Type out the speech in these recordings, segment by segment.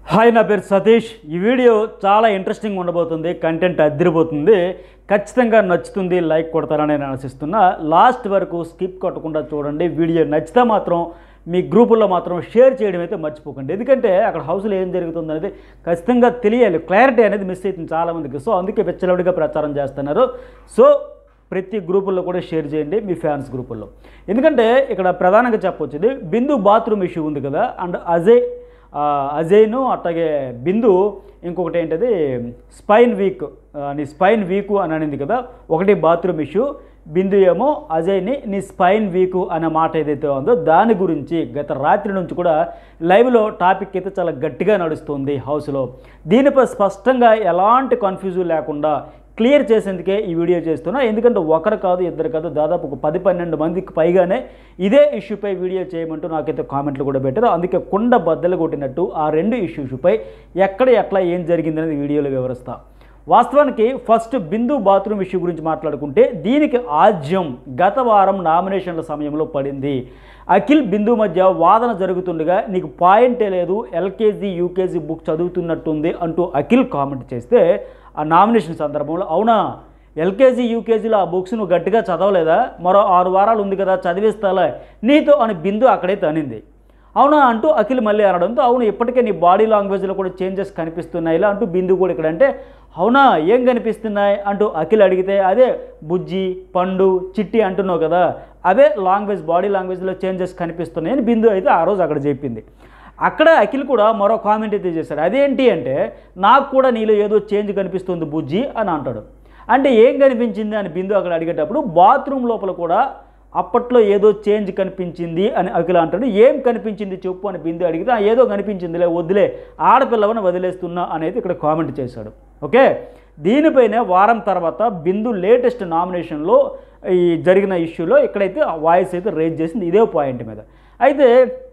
hi నా పేరు సతీష్ ఈ వీడియో చాలా ఇంట్రెస్టింగ్ ఉండబోతుంది కంటెంట్ అదిరిపోతుంది ఖచ్చితంగా నచ్చుతుంది లైక్ కొడతారని నేను ఆశిస్తున్నా లాస్ట్ వరకు స్కిప్ కొట్టకుండా చూడండి వీడియో నచ్చితే మాత్రం మీ గ్రూపుల్లో మాత్రం షేర్ చేయడం అయితే మర్చిపోకండి ఎందుకంటే అక్కడ హౌస్లో ఏం జరుగుతుంది అనేది ఖచ్చితంగా తెలియాలి క్లారిటీ అనేది మిస్ అవుతుంది చాలామందికి సో అందుకే విచ్చలవిడిగా ప్రచారం చేస్తున్నారు సో ప్రతి గ్రూపుల్లో కూడా షేర్ చేయండి మీ ఫ్యాన్స్ గ్రూపుల్లో ఎందుకంటే ఇక్కడ ప్రధానంగా చెప్పొచ్చేది బిందు బాత్రూమ్ ఇష్యూ ఉంది కదా అండ్ అజయ్ ఆ, అజయ్ను అట్లాగే బిందు ఇంకొకటి ఏంటది స్పైన్ వీక్ ఆ, నీ స్పైన్ వీకు అని అనింది కదా ఒకటి బాత్రూమ్ ఇష్యూ బిందు ఏమో అజయ్ని నీ స్పైన్ వీకు అనే మాట ఏదైతే ఉందో దాని గురించి గత రాత్రి నుంచి కూడా లైవ్లో టాపిక్ అయితే చాలా గట్టిగా నడుస్తుంది హౌస్లో దీనిపై స్పష్టంగా ఎలాంటి కన్ఫ్యూజన్ లేకుండా క్లియర్ చేసేందుకే ఈ వీడియో చేస్తున్నా ఎందుకంటే ఒకరు కాదు ఇద్దరు కాదు దాదాపు ఒక పది పన్నెండు మందికి పైగానే ఇదే ఇష్యూపై వీడియో చేయమంటూ నాకైతే కామెంట్లు కూడా పెట్టారు అందుకే కుండ బద్దలు కొట్టినట్టు ఆ రెండు ఇష్యూస్పై ఎక్కడ ఎట్లా ఏం జరిగిందనేది వీడియోలో వివరిస్తా వాస్తవానికి ఫస్ట్ బిందు బాత్రూమ్ ఇష్యూ గురించి మాట్లాడుకుంటే దీనికి ఆజ్యం గత వారం నామినేషన్ల సమయంలో పడింది అఖిల్ బిందు మధ్య వాదన జరుగుతుండగా నీకు పాయింటే లేదు ఎల్కేజీ యూకేజీ బుక్ చదువుతున్నట్టుంది అంటూ అఖిల్ కామెంట్ చేస్తే ఆ నామినేషన్ సందర్భంలో అవునా ఎల్కేజీ యూకేజీలో ఆ బుక్స్ నువ్వు గట్టిగా చదవలేదా మరో ఆరు వారాలు ఉంది కదా చదివిస్తాలే నీతో అని బిందు అక్కడైతే అనింది అవునా అంటూ అఖిల్ మళ్ళీ అనడంతో అవును ఇప్పటికే నీ బాడీ లాంగ్వేజ్లో కూడా చేంజెస్ కనిపిస్తున్నాయి ఇలా అంటూ బిందు కూడా ఇక్కడ అంటే అవునా ఏం కనిపిస్తున్నాయి అంటూ అఖిల్ అడిగితే అదే బుజ్జి పండు చిట్టి అంటున్నావు కదా అవే లాంగ్వేజ్ బాడీ లాంగ్వేజ్లో చేంజెస్ కనిపిస్తున్నాయి అని బిందు అయితే ఆ రోజు అక్కడ చెప్పింది అక్కడ అఖిల్ కూడా మరో కామెంట్ అయితే చేశాడు అదేంటి అంటే నాకు కూడా నీలో ఏదో చేంజ్ కనిపిస్తుంది బుజ్జి అని అంటాడు అంటే ఏం కనిపించింది అని బిందు అక్కడ అడిగేటప్పుడు బాత్రూమ్ లోపల కూడా అప్పట్లో ఏదో చేంజ్ కనిపించింది అని అఖిల అంటాడు ఏం కనిపించింది చెప్పు అని బిందు అడిగితే "ఆ, ఏదో కనిపించిందిలే వదిలే ఆడపిల్లవని వదిలేస్తున్నా అనేది ఇక్కడ కామెంట్ చేశాడు ఓకే దీనిపైనే వారం తర్వాత బిందు లేటెస్ట్ నామినేషన్లో ఈ జరిగిన ఇష్యూలో ఇక్కడైతే వాయిస్ అయితే రేజ్ చేసింది ఇదే పాయింట్ మీద అయితే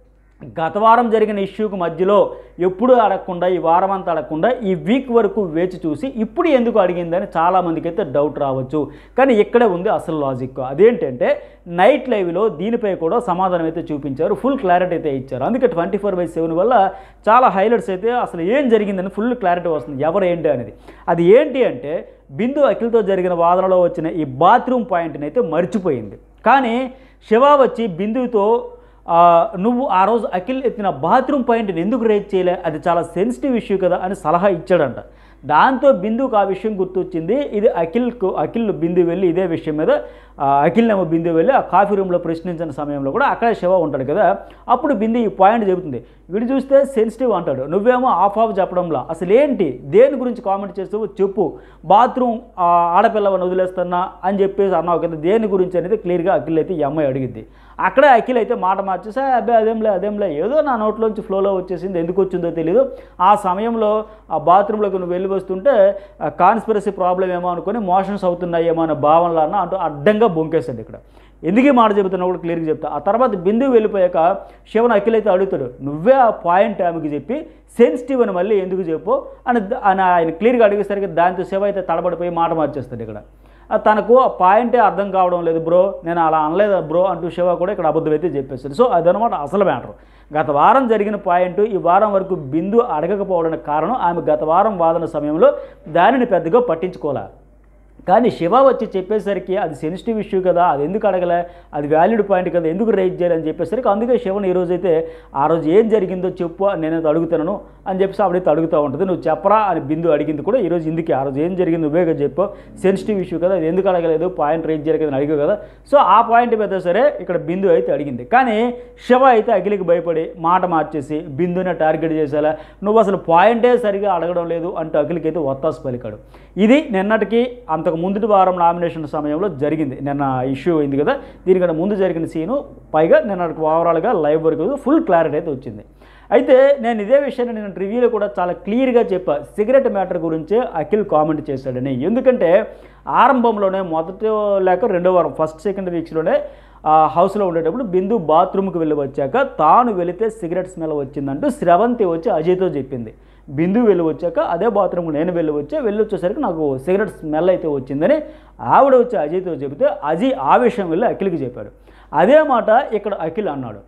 గత వారం జరిగిన ఇష్యూకి మధ్యలో ఎప్పుడు అడగకుండా ఈ వారం అంతా అడగకుండా ఈ వీక్ వరకు వేచి చూసి ఇప్పుడు ఎందుకు అడిగిందని చాలామందికి అయితే డౌట్ రావచ్చు కానీ ఇక్కడే ఉంది అసలు లాజిక్ అదేంటంటే నైట్ లైవ్లో దీనిపై కూడా సమాధానం అయితే చూపించారు ఫుల్ క్లారిటీ అయితే ఇచ్చారు అందుకే ట్వంటీ ఫోర్ బై సెవెన్ వల్ల చాలా హైలైట్స్ అయితే అసలు ఏం జరిగిందని ఫుల్ క్లారిటీ వస్తుంది ఎవరు ఏంటి అనేది అది ఏంటి అంటే బిందు అఖిల్తో జరిగిన వాదనలో వచ్చిన ఈ బాత్రూమ్ పాయింట్ని అయితే మర్చిపోయింది కానీ శివ వచ్చి బిందుతో ఆ, నువ్వు ఆ రోజు అఖిల్ ఎత్తిన బాత్రూమ్ పాయింట్ని ఎందుకు రేజ్ చేయలే అది చాలా సెన్సిటివ్ ఇష్యూ కదా అని సలహా ఇచ్చాడంట దాంతో బిందుకు ఆ విషయం గుర్తొచ్చింది ఇది అఖిల్కు అఖిల్ బిందు వెళ్ళి ఇదే విషయం మీద ఆ, అఖిల్ ఏమో బిందు వెళ్ళి ఆ కాఫీ రూమ్లో ప్రశ్నించిన సమయంలో కూడా అక్కడే శివ ఉంటాడు కదా అప్పుడు బిందు ఈ పాయింట్ చెబుతుంది వీడు చూస్తే సెన్సిటివ్ అంటాడు నువ్వేమో ఆఫ్ ఆఫ్ చెప్పడంలో అసలు ఏంటి దేని గురించి కామెంట్ చేస్తావు చెప్పు బాత్రూమ్ ఆడపిల్లవని వదిలేస్తున్నా అని చెప్పేసి అన్నావు కదా దేని గురించి అనేది క్లియర్గా అఖిల్ అయితే ఈ అమ్మాయి అడిగిద్ది అక్కడే అఖిల్ అయితే మాట మార్చేసా అబ్బాయి అదేంలే అదేంలే ఏదో నా నోట్లోంచి ఫ్లోలో వచ్చేసింది ఎందుకు వచ్చిందో తెలియదు ఆ సమయంలో ఆ బాత్రూంలోకి నువ్వు వెళ్ళి వస్తుంటే కాన్స్పిరసీ ప్రాబ్లం ఏమో అనుకొని మోషన్స్ అవుతున్నాయేమో అనే భావనలో అన్న అంటూ అడ్డంగా బొంకేశాడు ఇక్కడ ఎందుకు ఈ మాట చెబుతున్నా కూడా క్లియర్గా చెప్తా ఆ తర్వాత బిందువు వెళ్ళిపోయాక శివన్ అఖిల్ అయితే అడుగుతాడు నువ్వే ఆ పాయింట్ ఆమెకి చెప్పి సెన్సిటివ్ అని మళ్ళీ ఎందుకు చెప్పు అని ద- అని ఆయన క్లియర్గా అడిగేసరికి దాంతో శివ అయితే తడబడిపోయి మాట మార్చేస్తాడు ఇక్కడ ఆ తనకు ఆ పాయింటే అర్థం కావడం లేదు బ్రో నేను అలా అనలేదు బ్రో అంటూ శివ కూడా ఇక్కడ అబద్ధం అయితే చెప్పేస్తాడు సో అదనమాట అసలు మ్యాటర్ గత వారం జరిగిన పాయింట్ ఈ వారం వరకు బిందు అడగకపోవడానికి కారణం ఆమె గత వారం వాదన సమయంలో దానిని పెద్దగా పట్టించుకోలే కానీ శివ వచ్చి చెప్పేసరికి అది సెన్సిటివ్ ఇష్యూ కదా అది ఎందుకు అడగలే అది వ్యాలిడ్ పాయింట్ కదా ఎందుకు రైజ్ చేయాలని చెప్పేసరికి అందుకే శివన్ ఈ రోజు అయితే ఆ రోజు ఏం జరిగిందో చెప్పు నేనైతే అడుగుతాను అని చెప్పేసి ఆవిడైతే అడుగుతూ ఉంటుంది నువ్వు చెప్పరా అని బిందు అడిగింది కూడా ఈరోజు ఇందుకే ఆ రోజు ఏం జరిగింది నువ్వే కదా చెప్పు సెన్సిటివ్ ఇష్యూ కదా అది ఎందుకు అడగలేదు పాయింట్ రైజ్ చేయలేదు అని అడిగావు కదా సో ఆ పాయింట్ మీద సరే ఇక్కడ బిందు అయితే అడిగింది కానీ శివ అయితే అఖిలికి భయపడి మాట మార్చేసి బిందునే టార్గెట్ చేసేలా నువ్వు అసలు పాయింటే సరిగా అడగడం లేదు అంటూ అఖిలికి అయితే ఒత్తాసు పలికాడు ఇది నిన్నటికి అంతకు ముందుటి వారం నామినేషన్ సమయంలో జరిగింది నిన్న ఇష్యూ అయింది కదా దీనికన్నా ముందు జరిగిన సీను పైగా నిన్నటికి ఓవరాల్గా లైవ్ వరకు ఫుల్ క్లారిటీ అయితే వచ్చింది అయితే నేను ఇదే విషయాన్ని నేను రివ్యూలో కూడా చాలా క్లియర్గా చెప్పా సిగరెట్ మ్యాటర్ గురించే అఖిల్ కామెంట్ చేశాడని ఎందుకంటే ఆరంభంలోనే మొదటి లేక రెండో వారం ఫస్ట్ సెకండ్ వీక్స్లోనే ఆ హౌస్లో ఉండేటప్పుడు బిందు బాత్రూమ్కి వెళ్ళి వచ్చాక తాను వెళితే సిగరెట్ స్మెల్ వచ్చిందంటూ స్రవంతి వచ్చి అజయ్తో చెప్పింది బిందు వెళ్ళి వచ్చాక అదే బాత్రూమ్కి నేను వెళ్ళి వచ్చా వెళ్ళి వచ్చేసరికి నాకు సిగరెట్ స్మెల్ అయితే వచ్చిందని ఆవిడ వచ్చి అజయ్తో చెబితే అజయ్ ఆ విషయం వెళ్ళి అఖిల్కి చెప్పాడు అదే మాట ఇక్కడ అఖిల్ అన్నాడు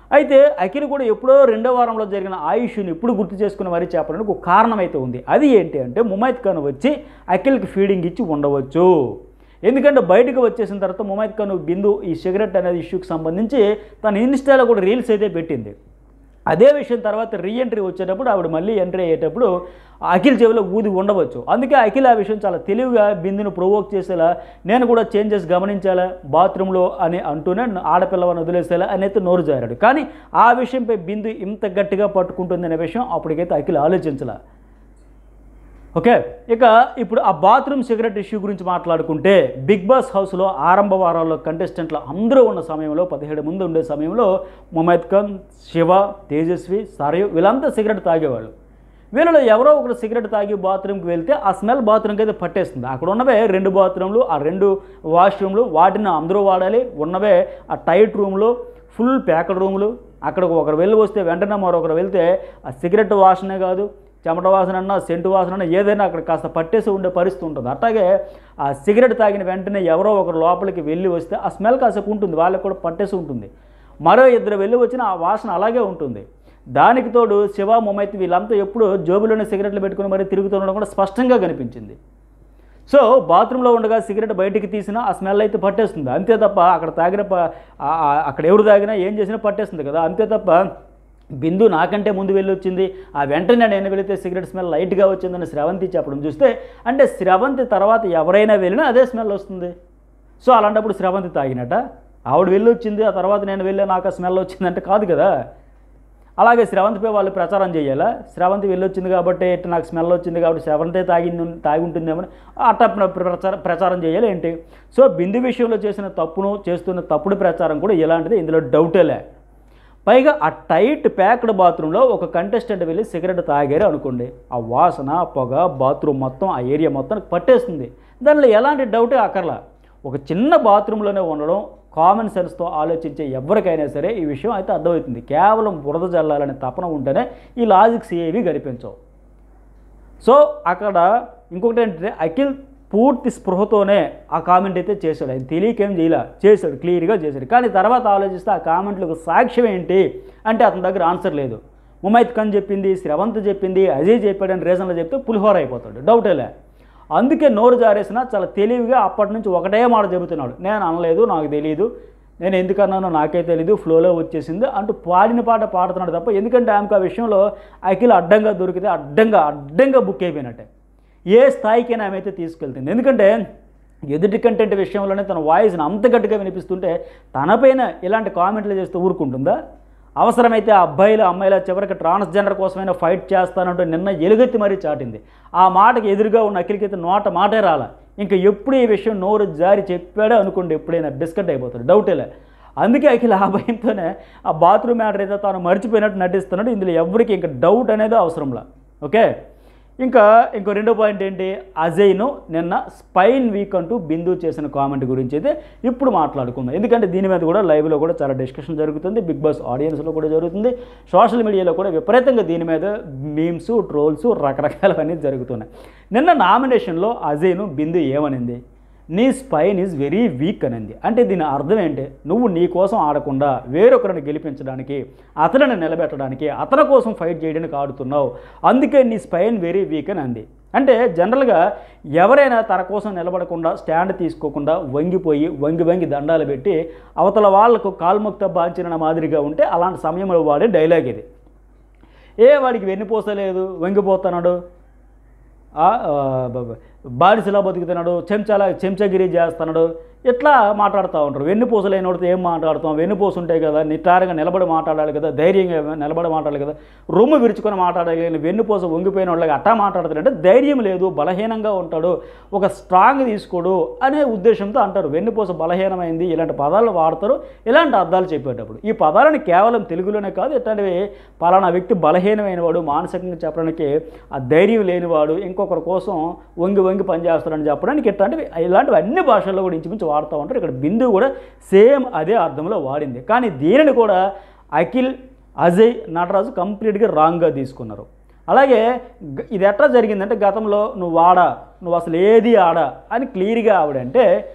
అయితే అఖిల్ కూడా ఎప్పుడో రెండో వారంలో జరిగిన ఆయుష్ని ఇప్పుడు గుర్తు చేసుకుని మరీ చెప్పడానికి ఒక కారణం అయితే ఉంది అది ఏంటి అంటే ముమైత్ ఖాన్ వచ్చి అఖిల్కి ఫీడింగ్ ఇచ్చి ఉండవచ్చు ఎందుకంటే బయటకు వచ్చేసిన తర్వాత ముమైత్ ఖాన్ బిందు ఈ సిగరెట్ అనేది ఇష్యూకి సంబంధించి తన ఇన్స్టాలో కూడా రీల్స్ అయితే పెట్టింది అదే విషయం తర్వాత రీఎంట్రీ వచ్చేటప్పుడు ఆవిడ మళ్ళీ ఎంట్రీ అయ్యేటప్పుడు అఖిల్ చెవిలో ఊది ఉండవచ్చు అందుకే అఖిల్ ఆ విషయం చాలా తెలివిగా బిందును ప్రొవోక్ చేసేలా నేను కూడా చేంజెస్ గమనించాలా బాత్రూంలో అని అంటూనే ఆడపిల్లవని వదిలేసేలా అని అయితే నోరు జారాడు కానీ ఆ విషయంపై బిందు ఇంత గట్టిగా పట్టుకుంటుందనే విషయం అప్పటికైతే అఖిల్ ఆలోచించలే ఓకే ఇక ఇప్పుడు ఆ బాత్రూమ్ సిగరెట్ ఇష్యూ గురించి మాట్లాడుకుంటే బిగ్ బాస్ హౌస్లో ఆరంభ వారాల్లో కంటెస్టెంట్లు అందరూ ఉన్న సమయంలో పదిహేడు మంది ఉండే సమయంలో ముమైద్ ఖాన్ శివ తేజస్వి సరయు వీళ్ళంతా సిగరెట్ తాగేవాళ్ళు వీళ్ళలో ఎవరో ఒకరు సిగరెట్ తాగి బాత్రూమ్కి వెళ్తే ఆ స్మెల్ బాత్రూమ్కి అయితే పట్టేస్తుంది అక్కడ ఉన్నవే రెండు బాత్రూమ్లు ఆ రెండు వాష్రూమ్లు వాటిని అందరూ వాడాలి ఉన్నవే ఆ టైట్ రూమ్లు ఫుల్ ప్యాకెడ్ రూములు అక్కడ ఒకరు వెళ్ళి వస్తే వెంటనే మరొకరు వెళ్తే ఆ సిగరెట్ వాసనే కాదు చెమట వాసన అన్నా సెంటు వాసన అన్నా ఏదైనా అక్కడ కాస్త పట్టేసి ఉండే పరిస్థితి ఉంటుంది అట్లాగే ఆ సిగరెట్ తాగిన వెంటనే ఎవరో ఒకరు లోపలికి వెళ్ళి వస్తే ఆ స్మెల్ కాసేపు ఉంటుంది వాళ్ళకి కూడా పట్టేసి ఉంటుంది మరో ఇద్దరు వెళ్ళి వచ్చిన ఆ వాసన అలాగే ఉంటుంది దానికి తోడు శివ మొమైత్ వీళ్ళంతా ఎప్పుడు జోబులోనే సిగరెట్లు పెట్టుకుని మరీ తిరుగుతుండడం కూడా స్పష్టంగా కనిపించింది సో బాత్రూంలో ఉండగా సిగరెట్ బయటికి తీసినా ఆ స్మెల్ అయితే పట్టేస్తుంది అంతే తప్ప అక్కడ తాగిన ప- ఆ- ఆ- అక్కడ ఎవరు తాగినా ఏం చేసినా పట్టేస్తుంది కదా అంతే తప్ప బిందు నాకంటే ముందు వెళ్ళి వచ్చింది ఆ వెంటనే నేను వెళితే సిగరెట్ స్మెల్ లైట్గా వచ్చిందని స్రవంతి చెప్పడం చూస్తే అంటే స్రవంతి తర్వాత ఎవరైనా వెళ్ళినా అదే స్మెల్ వస్తుంది సో అలాంటప్పుడు స్రవంతి తాగినట ఆవిడ వెళ్ళి వచ్చింది ఆ తర్వాత నేను వెళ్ళా నాకు ఆ స్మెల్ వచ్చిందంటే కాదు కదా అలాగే స్రవంతిపై వాళ్ళు ప్రచారం చేయాలా స్రవంతి వెళ్ళొచ్చింది కాబట్టి ఇట్ట నాకు స్మెల్ వచ్చింది కాబట్టి స్రవంతే తాగింది తాగి ఉంటుందేమో అట్ట ప్ర- ప్రచారం ప్రచారం చేయాలి ఏంటి సో బిందు విషయంలో చేసిన తప్పును చేస్తున్న తప్పుడు ప్రచారం కూడా ఇలాంటిది ఇందులో డౌటేలే పైగా ఆ టైట్ ప్యాక్డ్ బాత్రూంలో ఒక కంటెస్టెంట్ వెళ్ళి సిగరెట్ తాగారు అనుకోండి ఆ వాసన పొగ బాత్రూమ్ మొత్తం ఆ ఏరియా మొత్తం పట్టేస్తుంది దానిలో ఎలాంటి డౌటే అక్కర్లా ఒక చిన్న బాత్రూంలోనే ఉండడం కామన్ సెన్స్తో ఆలోచించే ఎవరికైనా సరే ఈ విషయం అయితే అర్థమవుతుంది కేవలం బురద జల్లాలనే తపన ఉంటేనే ఈ లాజిక్స్ ఏవి కనిపించవు సో అక్కడ ఇంకొకటి ఏంటంటే అఖిల్ పూర్తి స్పృహతోనే ఆ కామెంట్ అయితే చేశాడు ఆయన తెలియకేం చేయలే చేశాడు క్లియర్గా చేశాడు కానీ తర్వాత ఆలోచిస్తే ఆ కామెంట్లకు సాక్ష్యం ఏంటి అంటే అతని దగ్గర ఆన్సర్ లేదు ముమైత్ ఖాన్ చెప్పింది శ్రవంత్ చెప్పింది అజయ్ చెప్పాడని రీజన్లో చెప్తే పులిహోర అయిపోతాడు డౌటేలే అందుకే నోరు జారేసిన చాలా తెలివిగా అప్పటి నుంచి ఒకటే మాట చెబుతున్నాడు నేను అనలేదు నాకు తెలియదు నేను ఎందుకన్నానో నాకే తెలీదు ఫ్లోలో వచ్చేసింది అంటూ పాడిన పాట పాడుతున్నాడు తప్ప ఎందుకంటే ఆమెకు ఆ విషయంలో అఖిల్ అడ్డంగా దొరికితే అడ్డంగా అడ్డంగా బుక్ అయిపోయినట్టే ఏ స్థాయికైనా ఆమె అయితే తీసుకెళ్తుంది ఎందుకంటే ఎదుటి కంటెంట్ విషయంలోనే తన వాయిస్ని అంత గట్టిగా వినిపిస్తుంటే తనపైన ఇలాంటి కామెంట్లు చేస్తూ ఊరుకుంటుందా అవసరమైతే ఆ అబ్బాయిలు అమ్మాయిల చివరికి ట్రాన్స్జెండర్ కోసమైనా ఫైట్ చేస్తానంటూ నిన్న ఎలుగెత్తి మరీ చాటింది ఆ మాటకి ఎదురుగా ఉన్న అఖిలకైతే నోట మాటే రాల ఇంకా ఎప్పుడు ఈ విషయం నోరు జారి చెప్పాడో అనుకోండి ఎప్పుడైనా బిస్కెట్ అయిపోతాడు డౌటేలే అందుకే అఖిల్ ఆ భయంతోనే ఆ బాత్రూమ్ మ్యాటర్ ఏదో తాను మర్చిపోయినట్టు నటిస్తున్నాడు ఇందులో ఎవరికి ఇంకా డౌట్ అనేది అవసరంలా ఓకే ఇంకా ఇంకో రెండో పాయింట్ ఏంటి అజయ్ను నిన్న స్పైన్ వీక్ అంటూ బిందు చేసిన కామెంట్ గురించి అయితే ఇప్పుడు మాట్లాడుకుందాం ఎందుకంటే దీని మీద కూడా లైవ్లో కూడా చాలా డిస్కషన్ జరుగుతుంది బిగ్ బాస్ ఆడియన్స్లో కూడా జరుగుతుంది సోషల్ మీడియాలో కూడా విపరీతంగా దీని మీద మీమ్స్ ట్రోల్స్ రకరకాలవన్నీ జరుగుతున్నాయి నిన్న నామినేషన్లో అజయ్ను బిందు ఏమనింది నీ స్పైన్ ఈజ్ వెరీ వీక్ అనింది అంటే దీని అర్థం ఏంటి నువ్వు నీ కోసం ఆడకుండా వేరొకరిని గెలిపించడానికి అతనిని నిలబెట్టడానికి అతని కోసం ఫైట్ చేయడానికి ఆడుతున్నావు అందుకే నీ స్పైన్ వెరీ వీక్ అని అంది అంటే జనరల్గా ఎవరైనా తన కోసం నిలబడకుండా స్టాండ్ తీసుకోకుండా వంగిపోయి వంగి వంగి దండాలు పెట్టి అవతల వాళ్లకు కాల్ముక్త బాంచిన మాదిరిగా ఉంటే అలాంటి సమయంలో వాడే డైలాగ్ ఇది ఏ వాడికి వెన్నుపోసలేదు వంగిపోతున్నాడు ఆ, ఆ, బ- బ- బానిసలా బతుకుతున్నాడు చెంచాలా చెంచగిరి చేస్తున్నాడు ఇట్లా మాట్లాడుతూ ఉంటారు వెన్నుపూస లేనివాడితో ఏం మాట్లాడుతాం వెన్నుపూస ఉంటాయి కదా నిటారుగా నిలబడి మాట్లాడాలి కదా ధైర్యంగా నిలబడి మాట్లాడాలి కదా రొమ్ము విరుచుకొని మాట్లాడాలి కానీ వెన్నుపూస వంగిపోయిన వాళ్ళకి అట్టా మాట్లాడుతాడంటే ధైర్యం లేదు బలహీనంగా ఉంటాడు ఒక స్ట్రాంగ్ తీసుకోడు అనే ఉద్దేశంతో అంటారు వెన్నుపూస బలహీనమైంది ఇలాంటి పదాలు వాడతారు ఇలాంటి అర్థాలు చెప్పేటప్పుడు ఈ పదాలను కేవలం తెలుగులోనే కాదు ఇట్లాంటివి పలానా వ్యక్తి బలహీనమైన వాడు మానసికంగా చెప్పడానికి ఆ ధైర్యం లేనివాడు ఇంకొకరి కోసం వంగి వంగి పనిచేస్తాడని చెప్పడానికి ఇట్లాంటివి ఇలాంటివి అన్ని భాషల్లో కూడా ఇంచుమించు వాడుతూ ఉంటారు ఇక్కడ బిందు కూడా సేమ్ అదే అర్థంలో వాడింది కానీ దీనిని కూడా అఖిల్ అజయ్ నటరాజు కంప్లీట్గా రాంగ్గా తీసుకున్నారు అలాగే గ- ఇది ఎట్లా జరిగిందంటే గతంలో నువ్వు ఆడా నువ్వు అసలు ఏది ఆడా అని క్లియర్గా ఆవిడంటే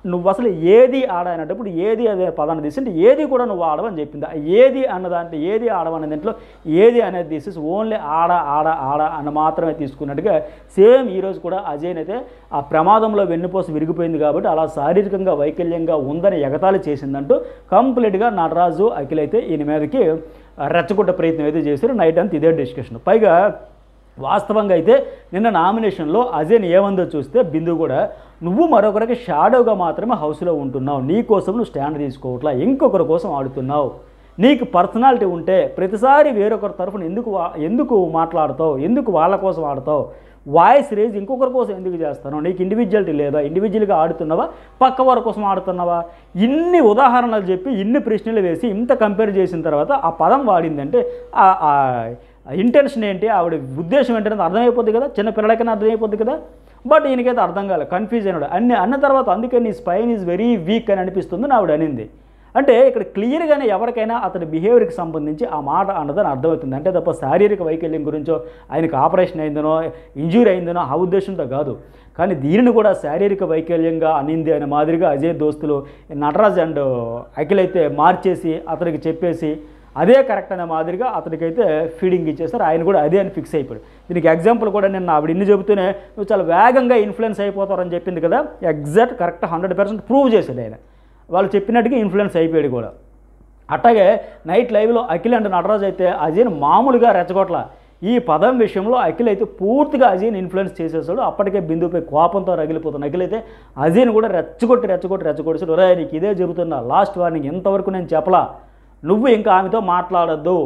నువ్వు అసలు ఏది ఆడ అనేటప్పుడు ఏది అదే పదాన్ని తీసి ఏది కూడా నువ్వు ఆడవని చెప్పింది ఆ ఏది అన్న దాంట్లో ఏది ఆడవనే దాంట్లో ఏది అనేది తీసేసి ఓన్లీ ఆడ ఆడ ఆడ అని మాత్రమే తీసుకున్నట్టుగా సేమ్ ఈరోజు కూడా అజయ్ అయితే ఆ ప్రమాదంలో వెన్నుపోస విరిగిపోయింది కాబట్టి అలా శారీరకంగా వైకల్యంగా ఉందని ఎగతాళి చేసిందంటూ కంప్లీట్గా నటరాజు అఖిల్ అయితే ఈయన మీదకి రెచ్చగొట్టే ప్రయత్నం అయితే చేశారు నైట్ అంతా ఇదే డిస్కషన్ పైగా వాస్తవంగా అయితే నిన్న నామినేషన్లో అజయ్ని ఏమందో చూస్తే బిందు కూడా నువ్వు మరొకరికి షాడోగా మాత్రమే హౌస్లో ఉంటున్నావు నీ కోసం నువ్వు స్టాండ్ తీసుకోవట్లా ఇంకొకరి కోసం ఆడుతున్నావు నీకు పర్సనాలిటీ ఉంటే ప్రతిసారి వేరొకరి తరఫున ఎందుకు వా- ఎందుకు మాట్లాడతావు ఎందుకు వాళ్ళ కోసం ఆడతావు వాయిస్ రేజ్ ఇంకొకరి కోసం ఎందుకు చేస్తాను నీకు ఇండివిజువాలిటీ లేదా ఇండివిజువల్గా ఆడుతున్నావా పక్క వారి కోసం ఆడుతున్నావా ఇన్ని ఉదాహరణలు చెప్పి ఇన్ని ప్రశ్నలు వేసి ఇంత కంపేర్ చేసిన తర్వాత ఆ పదం వాడిందంటే ఆ- ఆ ఇంటెన్షన్ ఏంటి ఆవిడ ఉద్దేశం ఏంటనేది అర్థమైపోద్ది కదా చిన్న పిల్లలకైనా అర్థమైపోద్ది కదా బట్ ఈయనకైతే అర్థం కాలేదు కన్ఫ్యూజ్ అయినాడు అన్ని అన్న తర్వాత అందుకే నీ స్పైన్ ఈజ్ వెరీ వీక్ అని అనిపిస్తుంది అని ఆవిడ అనింది అంటే ఇక్కడ క్లియర్గానే ఎవరికైనా అతని బిహేవియర్కి సంబంధించి ఆ మాట అన్నదని అర్థమవుతుంది అంటే తప్ప శారీరక వైకల్యం గురించో ఆయనకు ఆపరేషన్ అయిందనో ఇంజూరీ అయిందనో ఆ ఉద్దేశంతో కాదు కానీ దీనిని కూడా శారీరక వైకల్యంగా అనింది అనే మాదిరిగా అజయ్ దోస్తులు నటరాజ్ అండ్ అఖిల్ అయితే మార్చేసి అతనికి చెప్పేసి అదే కరెక్ట్ అనే మాదిరిగా అతనికైతే ఫీడింగ్ ఇచ్చేస్తారు ఆయన కూడా అదే అని ఫిక్స్ అయిపోయాడు దీనికి ఎగ్జాంపుల్ కూడా నేను ఆవిడ ఇన్ని చెబుతూనే నువ్వు చాలా వేగంగా ఇన్ఫ్లుయెన్స్ అయిపోతారని చెప్పింది కదా exact correct hundred percent prove చేశాడు ఆయన వాళ్ళు చెప్పినట్టుగా ఇన్ఫ్లుయెన్స్ అయిపోయాడు కూడా అట్లాగే నైట్ లైవ్లో అఖిల్ అండ్ నటరాజ్ అయితే అజయ్ని మామూలుగా రెచ్చగొట్ల ఈ పదం విషయంలో అఖిల్ అయితే పూర్తిగా అజయ్ని ఇన్ఫ్లుయెన్స్ చేసేసాడు అప్పటికే బిందుపై కోపంతో రగిలిపోతున్న అఖిల్ అయితే అజయ్ని కూడా రెచ్చగొట్టి రెచ్చగొట్టి రెచ్చగొట్టేసాడు ఒరే నీకు ఇదే చెబుతున్నా లాస్ట్ వార్నింగ్ ఇంతవరకు నేను చెప్పలా నువ్వు ఇంకా ఆమెతో మాట్లాడొద్దు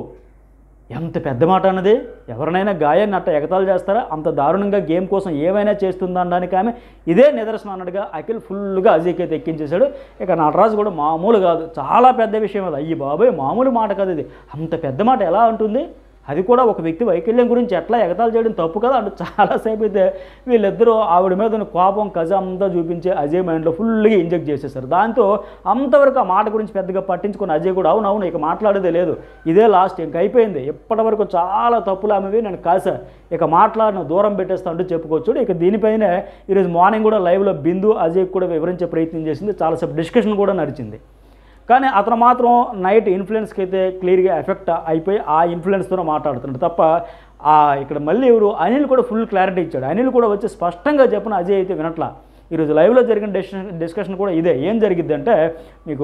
ఎంత పెద్ద మాట అన్నది ఎవరినైనా గాయాన్ని అట్ట ఎగతాలు చేస్తారా అంత దారుణంగా గేమ్ కోసం ఏమైనా చేస్తుందా అనడానికి ఆమె ఇదే నిదర్శనం అన్నట్టుగా అఖిల్ ఫుల్గా అజయ్కి అయితే ఎక్కించేశాడు ఇక నటరాజు కూడా మామూలు కాదు చాలా పెద్ద విషయం అది అయ్యి బాబాయ్ మామూలు మాట కాదు ఇది అంత పెద్ద మాట ఎలా ఉంటుంది అది కూడా ఒక వ్యక్తి వైకల్యం గురించి ఎట్లా ఎగతాలు చేయడం తప్పు కదా అంటే చాలాసేపు అయితే వీళ్ళిద్దరూ ఆవిడ మీద ఉన్న కోపం కజ అంతా చూపించి అజయ్ మైండ్లో ఫుల్గా ఇంజెక్ట్ చేసేసారు దాంతో అంతవరకు ఆ మాట గురించి పెద్దగా పట్టించుకుని అజయ్ కూడా అవును అవును ఇక మాట్లాడేదే లేదు ఇదే లాస్ట్ ఇంక అయిపోయింది ఇప్పటి వరకు చాలా తప్పులు ఆమెవి నేను కాసా ఇక మాట్లాడిన దూరం పెట్టేస్తా అంటూ చెప్పుకోవచ్చు ఇక దీనిపైనే ఈరోజు మార్నింగ్ కూడా లైవ్లో బిందు అజయ్ కూడా వివరించే ప్రయత్నం చేసింది చాలాసేపు డిస్కషన్ కూడా నడిచింది కానీ అతను మాత్రం నైట్ ఇన్ఫ్లుయెన్స్కి అయితే క్లియర్గా ఎఫెక్ట్ అయిపోయి ఆ ఇన్ఫ్లుయెన్స్తోనే మాట్లాడుతున్నాడు తప్ప ఆ ఇక్కడ మళ్ళీ ఎవరు అనిల్ కూడా ఫుల్ క్లారిటీ ఇచ్చాడు అనిల్ కూడా వచ్చి స్పష్టంగా చెప్పిన అజయ్ అయితే వినట్లా ఈరోజు లైవ్లో జరిగిన డిస్కషన్ డిస్కషన్ కూడా ఇదే ఏం జరిగిద్ది అంటే మీకు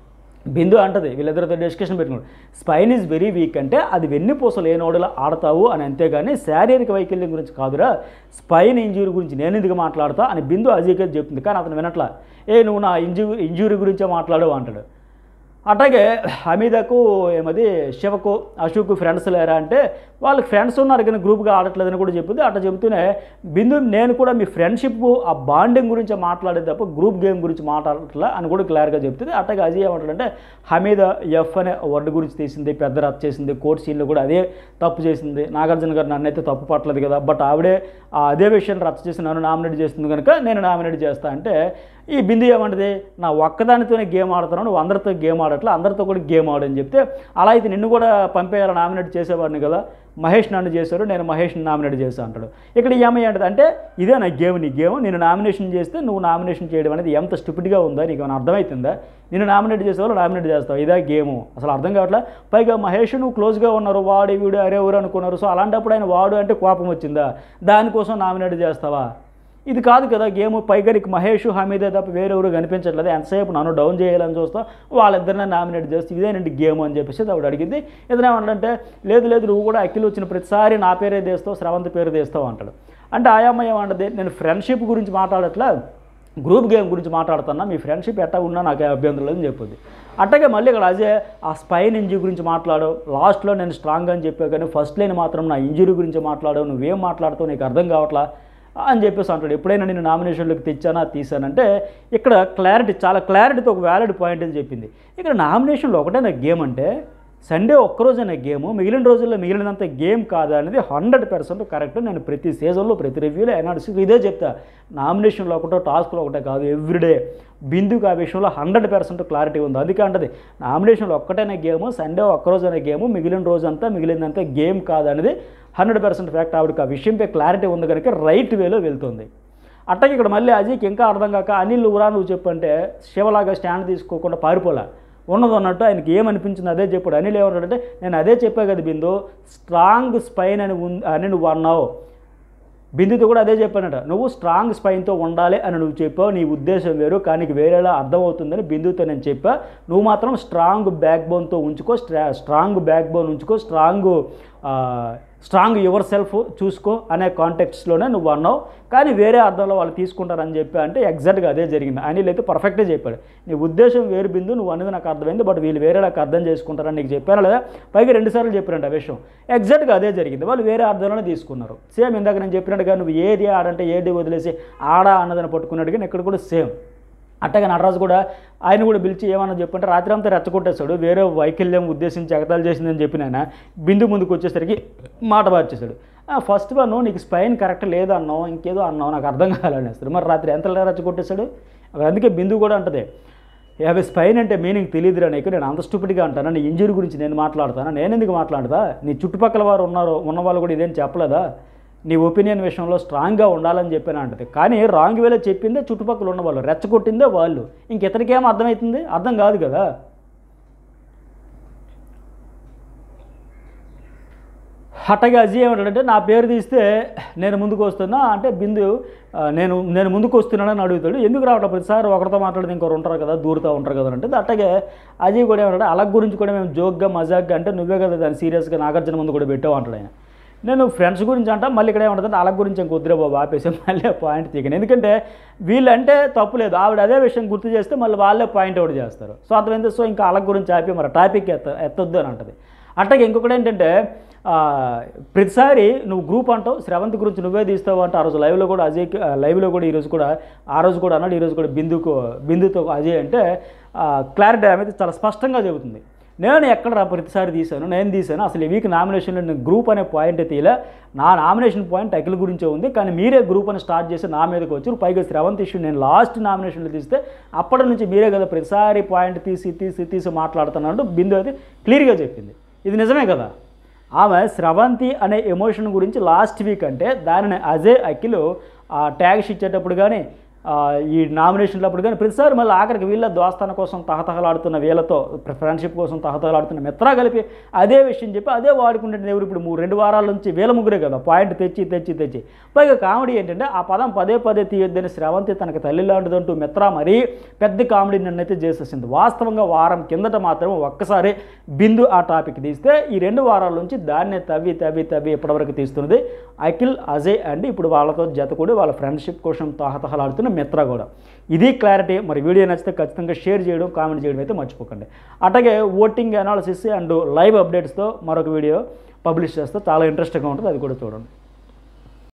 బిందు అంటది వీళ్ళిద్దరితో డిస్కషన్ పెట్టుకున్నాడు స్పైన్ ఈజ్ వెరీ వీక్ అంటే అది వెన్నుపూస లేనోడులా ఆడతావు అని అంతేగాని శారీరక వైకల్యం గురించి కాదురా స్పైన్ ఇంజూరీ గురించి నేను ఎందుకు మాట్లాడతా అని బిందు అజయ్కి చెప్తుంది కానీ అతను వినట్లా ఏ నువ్వు నా ఇంజూ ఇంజూరీ గురించే మాట్లాడు అంటాడు అట్లాగే హమీదకు ఏమది శివకు అశోక్ ఫ్రెండ్స్ లేరా అంటే వాళ్ళకి ఫ్రెండ్స్ ఉన్నారు కానీ గ్రూప్గా ఆడట్లేదని కూడా చెప్పింది అట్లా చెబుతూనే బిందు నేను కూడా మీ ఫ్రెండ్షిప్ ఆ బాండింగ్ గురించి మాట్లాడేది తప్ప గ్రూప్ గేమ్ గురించి మాట్లాడట్లే అని కూడా క్లియర్గా చెప్తుంది అట్లాగే అజయ్ ఏమంటాడంటే హమీద ఎఫ్ అనే వర్డ్ గురించి తీసింది పెద్ద రచ్చ చేసింది కోర్ట్ సీన్లో కూడా అదే తప్పు చేసింది నాగార్జున గారు నన్ను అయితే తప్పు పట్టలేదు కదా బట్ ఆవిడే ఆ అదే విషయాన్ని రచ్చ చేసి నన్ను నామినేట్ చేస్తుంది కనుక నేను నామినేట్ చేస్తా అంటే ఈ బిందు ఏమంటది నా ఒక్కదానితోనే గేమ్ ఆడుతున్నాను నువ్వు అందరితో గేమ్ ఆడట్లే అందరితో కూడా గేమ్ ఆడని చెప్తే అలా అయితే నిన్ను కూడా పంపేయాలని నామినేట్ చేసేవాడిని కదా మహేష్ నన్ను చేశారు నేను మహేష్ని నామినేట్ చేశాను అంటాడు ఇక్కడ ఏమయ్యంటది అంటే ఇదే నా గేమ్ నీ గేమ్ నేను నామినేషన్ చేస్తే నువ్వు నామినేషన్ చేయడం అనేది ఎంత స్టూపిడ్గా ఉందా నీకు ఏమైనా అర్థమవుతుందా నేను నామినేట్ చేసేవాళ్ళు నామినేట్ చేస్తావు ఇదే గేమ్ అసలు అర్థం కావట్లే పైగా మహేష్ నువ్వు క్లోజ్గా ఉన్నారు వాడు వీడు అరే ఊరు అనుకున్నారు సో అలాంటప్పుడు ఆయన వాడు అంటే కోపం వచ్చిందా దానికోసం నామినేట్ చేస్తావా ఇది కాదు కదా గేమ్ పైగా నీకు మహేష్ హమీదే తప్ప వేరెవరు కనిపించట్లేదు ఎంతసేపు నన్ను డౌన్ చేయాలని చూస్తా వాళ్ళిద్దరిని నామినేట్ చేస్తే ఇదేనండి గేమ్ అని చెప్పేసి ఆవిడ అడిగింది ఏదైనా లేదు లేదు నువ్వు కూడా అఖిల్ వచ్చిన ప్రతిసారి నా పేరే తీస్తావు శ్రవంత్ పేరు తీస్తావు అంటాడు అంటే ఆయామ్మ ఏమంటది నేను ఫ్రెండ్షిప్ గురించి మాట్లాడట్లా గ్రూప్ గేమ్ గురించి మాట్లాడుతున్నా మీ ఫ్రెండ్షిప్ ఎట్టా ఉన్నా నాకు అభ్యంతరం లేదని చెప్పుద్ది అట్టగే మళ్ళీ ఇక్కడ అజయ్ ఆ స్పైన్ ఇంజరీ గురించి మాట్లాడు లాస్ట్లో నేను స్ట్రాంగ్ అని చెప్పా కానీ ఫస్ట్ లైన్ మాత్రం నా ఇంజరీ గురించి మాట్లాడావు నువ్వేం మాట్లాడుతావు నీకు అర్థం కావట్లా అని చెప్పేసి అంటాడు ఎప్పుడైనా నేను నామినేషన్లోకి తెచ్చానా తీసానంటే ఇక్కడ క్లారిటీ చాలా క్లారిటీతో ఒక వ్యాలిడ్ పాయింట్ అని చెప్పింది ఇక్కడ నామినేషన్లో ఒకటే నా గేమ్ అంటే సండే ఒక్కరోజైనా గేమ్ మిగిలిన రోజుల్లో మిగిలినంత గేమ్ కాదా అనేది హండ్రెడ్ పర్సెంట్ కరెక్ట్ నేను ప్రతి సీజన్లో ప్రతి రివ్యూలో అనాలిసిస్ ఇదే చెప్తా నామినేషన్లో ఒకటో టాస్క్లో ఒకటే కాదు ఎవ్రీడే బిందుకు ఆ విషయంలో హండ్రెడ్ పర్సెంట్ క్లారిటీ ఉంది అందుకే అంటది నామినేషన్లో ఒక్కటైనా గేమ్ సండే ఒక్కరోజైనా గేమ్ మిగిలిన రోజంతా మిగిలినంత గేమ్ కాదనేది హండ్రెడ్ పర్సెంట్ ఫ్యాక్ట్ ఆవిడకి ఆ విషయంపై క్లారిటీ ఉంది కనుక రైట్ వేలో వెళ్తుంది అట్టకి ఇక్కడ మళ్ళీ అజయ్కి ఇంకా అర్థం కాక అనిల్ ఊరా నువ్వు చెప్పంటే శివలాగా స్టాండ్ తీసుకోకుండా పారిపోలే ఉన్నది అన్నట్టు ఆయనకి ఏమనిపించింది అదే చెప్పాడు అనిల్ ఏమన్నాడంటే నేను అదే చెప్పా కదా బిందు స్ట్రాంగ్ స్పైన్ అని ఉన్- అని నువ్వు అన్నావు బిందుతో కూడా అదే చెప్పానట నువ్వు స్ట్రాంగ్ స్పైన్తో ఉండాలి అని నువ్వు చెప్పావు నీ ఉద్దేశం వేరు కానీ నీకు వేరేలా అర్థమవుతుందని బిందుతో నేను చెప్పా నువ్వు మాత్రం స్ట్రాంగ్ బ్యాక్ బోన్తో ఉంచుకో స్ట్రా స్ట్రాంగ్ బ్యాక్ బోన్ ఉంచుకో స్ట్రాంగ్ స్ట్రాంగ్ యువర్ సెల్ఫ్ చూసుకో అనే కాంటెక్స్లోనే నువ్వు అన్నావు కానీ వేరే అర్థంలో వాళ్ళు తీసుకుంటారని చెప్పి అంటే ఎగ్జాక్ట్గా అదే జరిగింది అనిల్ అయితే పర్ఫెక్ట్గా చెప్పాడు నీ ఉద్దేశం వేరు బిందు నువ్వు అనేది నాకు అర్థమైంది బట్ వీళ్ళు వేరే నాకు అర్థం చేసుకుంటారని నీకు చెప్పాను లేదా పైగా రెండుసార్లు చెప్పినంట ఆ విషయం ఎగ్జాక్ట్గా అదే జరిగింది వాళ్ళు వేరే అర్థంలోనే తీసుకున్నారు సేమ్ ఇందాక నేను చెప్పినట్టుగా నువ్వు ఏది ఆడంటే ఏది వదిలేసి ఆడా అన్నదని పట్టుకున్నాడు కానీ ఇక్కడ కూడా సేమ్ అట్టగా నటరాజు కూడా ఆయన కూడా పిలిచి ఏమన్నా చెప్పంటే రాత్రి అంతా రెచ్చగొట్టేశాడు వేరే వైకల్యం ఉద్దేశించి ఎగతాలు చేసిందని చెప్పిన ఆయన బిందు ముందుకు వచ్చేసరికి మాట మార్చేశాడు ఫస్ట్ వన్ నీకు స్పైన్ కరెక్ట్ లేదన్నావు ఇంకేదో అన్నావు నాకు అర్థం కావాలనేస్తాడు మరి రాత్రి ఎంత రెచ్చగొట్టేశాడు అక్కడ అందుకే బిందు కూడా అంటది యాభై స్పైన్ అంటే మీనింగ్ తెలియదురా నీకు నేను అంత స్టూపిడ్గా అంటాను నీ ఇంజరీ గురించి నేను మాట్లాడతాను నేను ఎందుకు మాట్లాడతా నీ చుట్టుపక్కల వారు ఉన్నారు ఉన్న వాళ్ళు కూడా ఇదేం చెప్పలేదా నీ ఒపీనియన్ విషయంలో స్ట్రాంగ్గా ఉండాలని చెప్పాను అంటది కానీ రాంగ్ వేలో చెప్పిందే చుట్టుపక్కల ఉన్న వాళ్ళు రెచ్చగొట్టిందే వాళ్ళు ఇంక ఇతనికేం అర్థమవుతుంది అర్థం కాదు కదా అట్టగా అజయ్ ఏమంటాడంటే నా పేరు తీస్తే నేను ముందుకు వస్తున్నా అంటే బిందు ఆ, నేను నేను ముందుకు వస్తున్నానని అడుగుతాడు ఎందుకు రావట్లేదు ప్రతిసారి ఒకరితో మాట్లాడితే ఇంకొకరు ఉంటారు కదా దూరుతూ ఉంటారు కదా అంటే అట్టగే అజయ్ కూడా ఏమంటాడు అలగ్ గురించి కూడా మేము జోక్గా మజాక్గా అంటే నువ్వే కదా దాన్ని సీరియస్గా నాగార్జున ముందు కూడా పెట్టావు అంటాడు ఆయన నేను ఫ్రెండ్స్ గురించి అంటా మళ్ళీ ఇక్కడ ఏమంటుంది అలగ్ గురించి ఇంక వద్దురా బాబు ఆపేసి మళ్ళీ పాయింట్ తీయను ఎందుకంటే వీళ్ళంటే తప్పు లేదు ఆవిడ అదే విషయం గుర్తు చేస్తే మళ్ళీ వాళ్ళే పాయింట్ అవుట్ చేస్తారు సో అర్థమైంది సో ఇంకా అలగ్ గురించి ఆపి మరి టాపిక్ ఎత్త ఎత్తొద్దు అని అంటది అట్లాగే ఇంకొకటి ఏంటంటే ఆ, ప్రతిసారి నువ్వు గ్రూప్ అంటావు శ్రవంతి గురించి నువ్వే తీస్తావు అంటే ఆ రోజు లైవ్లో కూడా అజయ్ లైవ్లో కూడా ఈరోజు కూడా ఆ రోజు కూడా అన్నాడు ఈరోజు కూడా బిందుకు బిందుతో అజయ్ అంటే క్లారిటీ అనేది చాలా స్పష్టంగా చెబుతుంది నేను ఎక్కడ రా ప్రతిసారి తీశాను నేను తీశాను అసలు ఈ వీక్ నామినేషన్లో నేను గ్రూప్ అనే పాయింట్ తీయలే నా నామినేషన్ పాయింట్ అఖిల గురించే ఉంది కానీ మీరే గ్రూప్ అని స్టార్ట్ చేసి నా మీదకి వచ్చి పైగా శ్రవంత్ ఇష్యూ నేను లాస్ట్ నామినేషన్లో తీస్తే అప్పటి నుంచి మీరే కదా ప్రతిసారి పాయింట్ తీసి తీసి తీసి మాట్లాడుతున్నాడు బిందు అయితే క్లియర్గా చెప్పింది ఇది నిజమే కదా ఆమె స్రవంతి అనే ఎమోషన్ గురించి లాస్ట్ వీక్ అంటే దానిని అజయ్ అఖిల్ ఆ ట్యాగ్స్ ఇచ్చేటప్పుడు కానీ ఆ, ఈ నామినేషన్లు అప్పుడు కానీ ప్రతిసారి మళ్ళీ ఆఖరికి వీళ్ళ దోస్తాన కోసం తహతహలాడుతున్న వీళ్ళతో ఫ్రెండ్షిప్ కోసం తహతహలాడుతున్న మిత్రా కలిపి అదే విషయం చెప్పి అదే వాడుకుంటే ఎవరు ఇప్పుడు మూడు రెండు వారాల నుంచి వీళ్ళ ముగ్గురే కదా పాయింట్ తెచ్చి తెచ్చి తెచ్చి పైగా కామెడీ ఏంటంటే ఆ పదం పదే పదే తీయొద్దని శ్రవంతి తనకి తల్లి లాంటిదంటూ మిత్రా మరీ పెద్ద కామెడీ నన్నైతే చేసేసింది వాస్తవంగా వారం కిందట మాత్రం ఒక్కసారి బిందు ఆ టాపిక్ తీస్తే ఈ రెండు వారాల నుంచి దాన్నే తవ్వి తవ్వి తవ్వి ఇప్పటివరకు తీస్తున్నది అఖిల్ అజయ్ అండ్ ఇప్పుడు వాళ్ళతో జత కూడా వాళ్ళ ఫ్రెండ్షిప్ కోసం తహతహలాడుతున్న మిత్ర కూడా ఇది క్లారిటీ మరి వీడియో నచ్చితే ఖచ్చితంగా షేర్ చేయడం కామెంట్ చేయడం అయితే మర్చిపోకండి అట్లాగే ఓటింగ్ అనాలిసిస్ అండ్ లైవ్ అప్డేట్స్తో మరొక వీడియో పబ్లిష్ చేస్తే చాలా ఇంట్రెస్టింగ్గా ఉంటుంది అది కూడా చూడండి